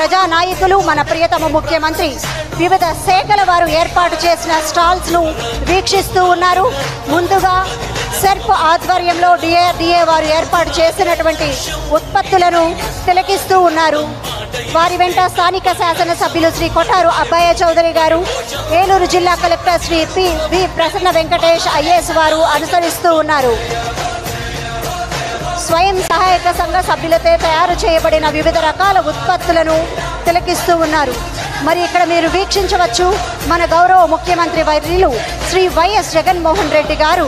ప్రజా నాయకులు మన ప్రియతమ ముఖ్యమంత్రి వివిధ శాఖల వారు ఏర్పాటు చేసిన స్టాల్స్ ను వీక్షిస్తూ ఉన్నారు ముందుగా సెర్ప్ ఆధ్వర్యంలో డిఏడిఏ వారు ఏర్పాటు చేసినటువంటి ఉత్పత్తులను తిలకిస్తూ ఉన్నారు వారి వెంట స్థానిక శాసనసభ్యులు శ్రీ కొటారు అబ్బాయ చౌదరి గారు ఏలూరు జిల్లా collector Shri P V Prasanna Venkatesh IAS వారు అనుసరిస్తూ ఉన్నారు స్వయం సహాయక సంఘ సభ్యులతో తయారు చేయబడిన వివిధ రకాల ఉత్పత్తులను తిలకిస్తూ ఉన్నారు మరి ఇక్కడ మీరు వీక్షించవచ్చు మన గౌరవ ముఖ్యమంత్రి వర్యులు శ్రీ వైఎస్ జగన్మోహన్ రెడ్డి గారు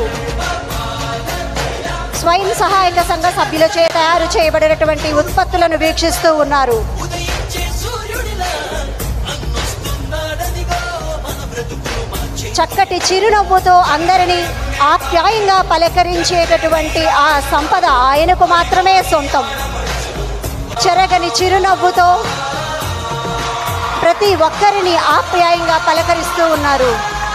స్వయం సహాయక సంఘ సభ్యులచే తయారు చేయబడినటువంటి ఉత్పత్తులను వీక్షిస్తూ ఉన్నారు చక్కటి చిరునవ్వుతో అందరినీ ఆప్యాయంగా పలకరించేటటువంటి ఆ సంపద ఆయనకు మాత్రమే సొంతం చెరగని చిరునవ్వుతో ప్రతి ఒక్కరిని ఆప్యాయంగా పలకరిస్తూ ఉన్నారు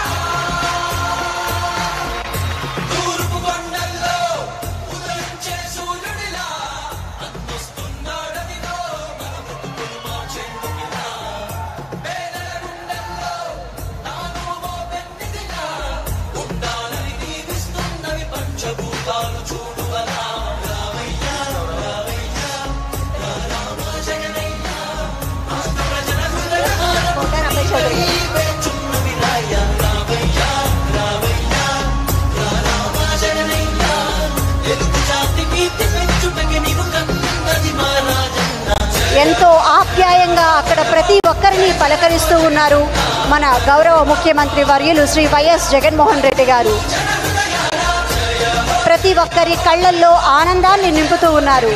ఎంతో ఆప్యాయంగా అక్కడ ప్రతి ఒక్కరిని పలకరిస్తూ ఉన్నారు మన గౌరవ ముఖ్యమంత్రి వర్యులు శ్రీ వైఎస్ జగన్మోహన్ రెడ్డి గారు ప్రతి ఒక్కరి కళ్ళల్లో ఆనందాన్ని నింపుతూ ఉన్నారు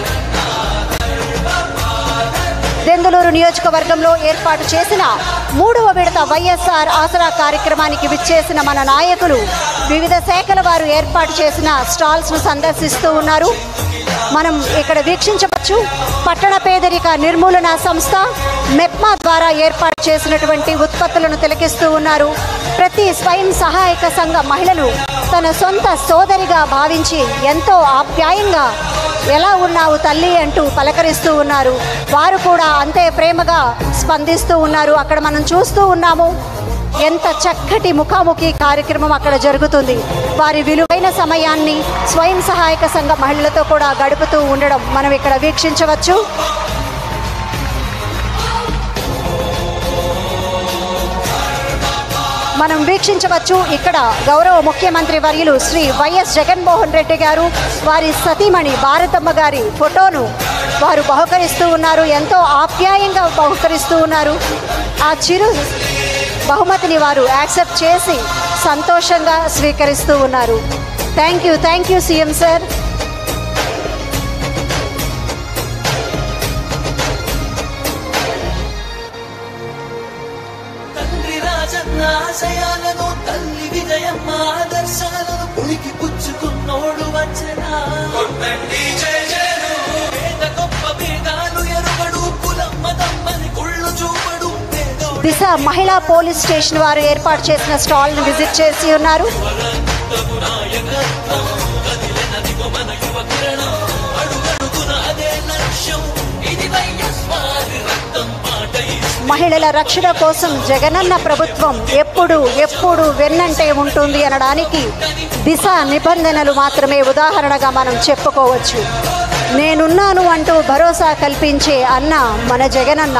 దెందులూరు నియోజకవర్గంలో ఏర్పాటు చేసిన మూడవ విడత వైఎస్ఆర్ ఆసరా కార్యక్రమానికి విచ్చేసిన మన నాయకులు వివిధ శాఖల వారు ఏర్పాటు చేసిన స్టాల్స్ ను సందర్శిస్తూ ఉన్నారు మనం ఇక్కడ వీక్షించవచ్చు పట్టణ పేదరిక నిర్మూలన సంస్థ మెప్మా ద్వారా ఏర్పాటు చేసినటువంటి ఉత్పత్తులను తిలకిస్తూ ఉన్నారు ప్రతి స్వయం సహాయక సంఘ మహిళలు తన సొంత సోదరిగా భావించి ఎంతో ఆప్యాయంగా ఎలా ఉన్నావు తల్లి అంటూ పలకరిస్తూ ఉన్నారు వారు కూడా అంతే ప్రేమగా స్పందిస్తూ ఉన్నారు అక్కడ మనం చూస్తూ ఉన్నాము ఎంత చక్కటి ముఖాముఖి కార్యక్రమం అక్కడ జరుగుతుంది వారి విలువైన సమయాన్ని స్వయం సహాయక సంఘ మహిళలతో కూడా గడుపుతూ ఉండడం మనం ఇక్కడ వీక్షించవచ్చు మనం వీక్షించవచ్చు ఇక్కడ గౌరవ ముఖ్యమంత్రి వర్యులు శ్రీ వైఎస్ జగన్మోహన్ రెడ్డి గారు వారి సతీమణి భారతమ్మ గారి ఫోటోను వారు బహుకరిస్తూ ఉన్నారు ఎంతో ఆప్యాయంగా బహుకరిస్తూ ఉన్నారు ఆ చిరు బహుమతిని వారు యాక్సెప్ట్ చేసి సంతోషంగా స్వీకరిస్తూ ఉన్నారు thank you thank you CM sir తండ్రి రాజన్న ఆశయాలను తల్లి విజయమ్మ ఆదర్శాలను పులికి పుచ్చుకున్నోడు వచ్చనా పేద గొప్ప భేదాలు ఎరుగడు కులం మతమ్మని కుళ్ళు చూపడు పేదోడి దిశ మహిళా పోలీస్ స్టేషన్ వారు ఏర్పాటు చేసిన స్టాల్ను విజిట్ చేసి ఉన్నారు అడుగడుగున అదే లక్ష్యం ఇది వైఎస్వారి రక్తం మాట ఇస్తుంది. మహిళల రక్షణ కోసం జగనన్న ప్రభుత్వం ఎప్పుడు ఎప్పుడు వెన్నంటే ఉంటుంది అనడానికి దిశ నిబంధనలు మాత్రమే ఉదాహరణగా మనం చెప్పుకోవచ్చు నేనున్నాను అంటూ భరోసా కల్పించే అన్న మన జగనన్న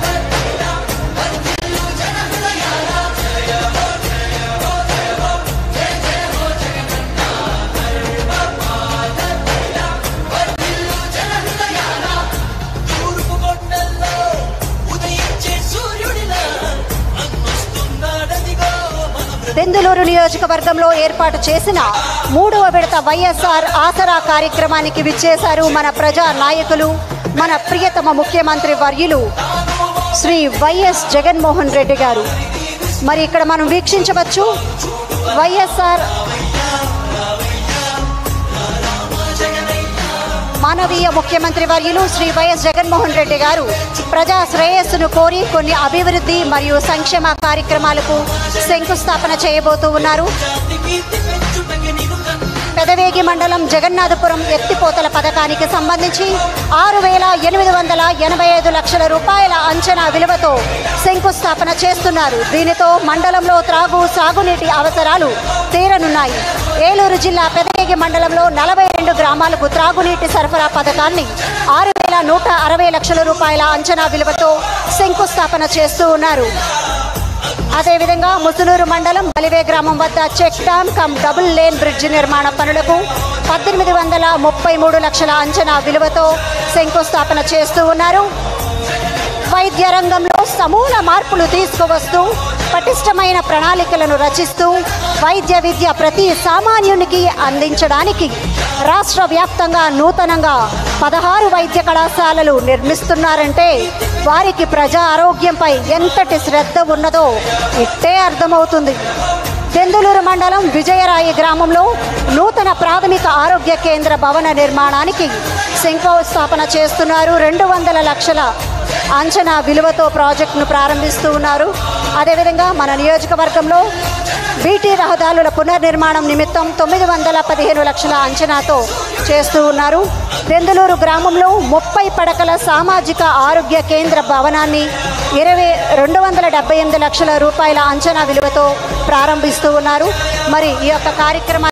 తూర్పు కొండల్లో ఉదయించే సూర్యుడిలా అన్నొస్తున్నాడదిగో మన బ్రతుకు దెందులూరు నియోజకవర్గంలో ఏర్పాటు చేసిన మూడవ విడత వైఎస్ఆర్ ఆసరా కార్యక్రమానికి విచ్చేశారు మన ప్రజా నాయకులు మన ప్రియతమ ముఖ్యమంత్రి వర్యులు శ్రీ వైఎస్ జగన్మోహన్ రెడ్డి గారు మరి ఇక్కడ మనం వీక్షించవచ్చు వైఎస్ఆర్ మానవీయ ముఖ్యమంత్రి వర్యులు శ్రీ వైఎస్ జగన్మోహన్ రెడ్డి గారు ప్రజా శ్రేయస్సును కోరి కొన్ని అభివృద్ధి మరియు సంక్షేమ కార్యక్రమాలకు శంకుస్థాపన చేయబోతూ ఉన్నారు జాతి కీర్తి పెంచుటకి నిన్ను కన్న పెదవేగి మండలం జగన్నాథపురం ఎత్తిపోతల పథకానికి సంబంధించి ఆరు వేల ఎనిమిది వందల ఎనభై ఐదు లక్షల రూపాయల అంచనా విలువతో శంకుస్థాపన చేస్తున్నారు దీనితో మండలంలో త్రాగు సాగునీటి అవసరాలు తీరనున్నాయి ఏలూరు జిల్లా పెదవేగి మండలంలో నలభై రెండు గ్రామాలకు త్రాగునీటి సరఫరా పథకాన్ని ఆరు వేల నూట అరవై లక్షల రూపాయల అంచనా విలువతో శంకుస్థాపన చేస్తూ ఉన్నారు అదేవిధంగా ముసునూరు మండలం బలివే గ్రామం వద్ద check dam cum double lane bridge నిర్మాణ పనులకు పద్దెనిమిది వందల ముప్పై మూడు లక్షల అంచనా విలువతో శంకుస్థాపన చేస్తూ ఉన్నారు వైద్య రంగంలో సమూల మార్పులు తీసుకువస్తూ పటిష్టమైన ప్రణాళికలను రచిస్తూ వైద్య విద్య ప్రతి సామాన్యునికి అందించడానికి రాష్ట్ర వ్యాప్తంగా నూతనంగా పదహారు వైద్య కళాశాలలు నిర్మిస్తున్నారంటే వారికి ప్రజా ఆరోగ్యంపై ఎంతటి శ్రద్ధ ఉన్నదో ఇట్టే అర్థమవుతుంది దెందులూరు మండలం విజయరాయి గ్రామంలో నూతన ప్రాథమిక ఆరోగ్య కేంద్ర భవన నిర్మాణానికి శంకుస్థాపన చేస్తున్నారు రెండు వందల లక్షల అంచనా విలువతో ప్రాజెక్టును ప్రారంభిస్తూ ఉన్నారు అదేవిధంగా మన నియోజకవర్గంలో బీటీ రహదారుల పునర్నిర్మాణం నిమిత్తం తొమ్మిది వందల పదిహేను లక్షల అంచనాతో చేస్తూ ఉన్నారు దెందులూరు గ్రామంలో ముప్పై పడకల సామాజిక ఆరోగ్య కేంద్ర భవనాన్ని ఇరవై రెండు వందల డెబ్బై ఎనిమిది లక్షల రూపాయల అంచనా విలువతో ప్రారంభిస్తూ ఉన్నారు మరి ఈ యొక్క కార్యక్రమాన్ని